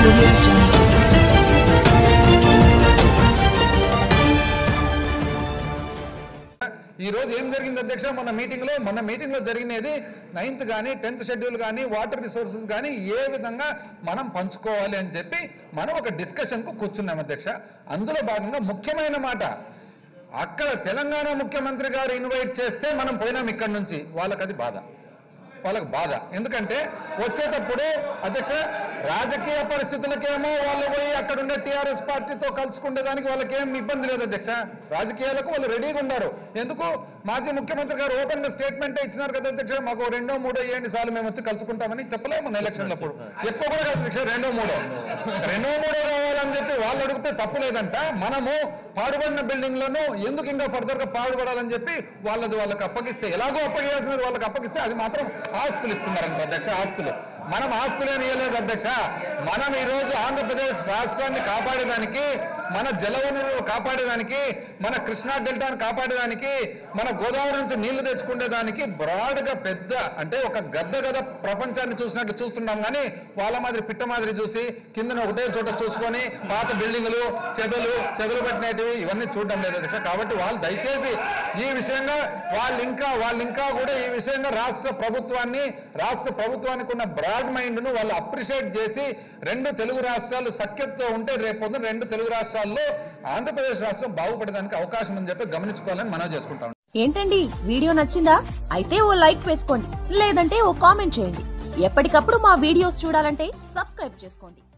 audio jungle. ఈ రోజు ఏం జరిగింది అధ్యక్ష మొన్న మీటింగ్ లో మొన్న మీటింగ్ లో జరిగినది నైన్త్ కానీ టెన్త్ షెడ్యూల్ కానీ వాటర్ రిసోర్సెస్ కానీ ఏ విధంగా మనం పంచుకోవాలి అని చెప్పి మనం ఒక డిస్కషన్ కు కూర్చున్నాం అధ్యక్ష అందులో భాగంగా ముఖ్యమైన మాట అక్కడ తెలంగాణ ముఖ్యమంత్రి గారు ఇన్వైట్ చేస్తే మనం పోయినాం ఇక్కడి నుంచి వాళ్ళకి అది బాధ వాళ్ళకి బాధ ఎందుకంటే వచ్చేటప్పుడు అధ్యక్ష రాజకీయ పరిస్థితులకేమో వాళ్ళు పోయి అక్కడ ఉండే టీఆర్ఎస్ పార్టీతో కలుసుకునే దానికి వాళ్ళకి ఏం ఇబ్బంది లేదు అధ్యక్ష రాజకీయాలకు వాళ్ళు రెడీగా ఉన్నారు ఎందుకు మాజీ ముఖ్యమంత్రి గారు ఓపెన్ గా స్టేట్మెంట్ ఇచ్చినారు కదా అధ్యక్ష మాకు రెండో మూడో ఏడు సార్లు మేము వచ్చి కలుసుకుంటామని చెప్పలేము మన ఎలక్షన్లప్పుడు ఎక్కువ కూడా కాదు అధ్యక్ష రెండో మూడో రెండో మూడో కావాలని చెప్పి వాళ్ళు అడిగితే తప్పు లేదంట మనము పాడుబడిన బిల్డింగ్ లను ఎందుకు ఇంకా ఫర్దర్ గా పాడుపడాలని చెప్పి వాళ్ళది వాళ్ళకి అప్పగిస్తే ఎలాగో అప్పగియాల్సినది వాళ్ళకి అప్పగిస్తే అది మాత్రం ఆస్తులు ఇస్తున్నారంట అధ్యక్ష ఆస్తులు మనం ఆస్తులేని ఇవ్వలేదు అధ్యక్ష మనం ఈ రోజు ఆంధ్రప్రదేశ్ రాష్ట్రాన్ని కాపాడేదానికి మన జల వనరులు కాపాడేదానికి మన కృష్ణా డెల్టాను కాపాడేదానికి మన గోదావరి నుంచి నీళ్లు తెచ్చుకునేదానికి బ్రాడ్ గా పెద్ద అంటే ఒక గద్ద గద ప్రపంచాన్ని చూసినట్టు చూస్తున్నాం కానీ వాళ్ళ మాదిరి పిట్ట మాదిరి చూసి కిందన ఒకటే చోట చూసుకొని పాత బిల్డింగులు చెదలు చెదలు పట్టినటివి ఇవన్నీ చూడడం లేదు అధ్యక్ష కాబట్టి వాళ్ళు దయచేసి ఈ విషయంగా వాళ్ళు ఇంకా వాళ్ళు ఇంకా కూడా ఈ విషయంగా రాష్ట్ర ప్రభుత్వాన్ని రాష్ట్ర ప్రభుత్వానికి ఉన్న బ్రాడ్ మైండ్ ను వాళ్ళు అప్రిషియేట్ చేసి రెండు తెలుగు రాష్ట్రాలు సఖ్యతతో ఉంటే రేపు రెండు తెలుగు రాష్ట్రాల్లో ఆంధ్రప్రదేశ్ రాష్ట్రం బాగుపడడానికి అవకాశం అని చెప్పి గమనించుకోవాలని మనం చేసుకుంటాం ఏంటండి వీడియో నచ్చిందా అయితే ఓ లైక్ వేసుకోండి లేదంటే ఓ కామెంట్ చేయండి ఎప్పటికప్పుడు మా వీడియోస్ చూడాలంటే సబ్స్క్రైబ్ చేసుకోండి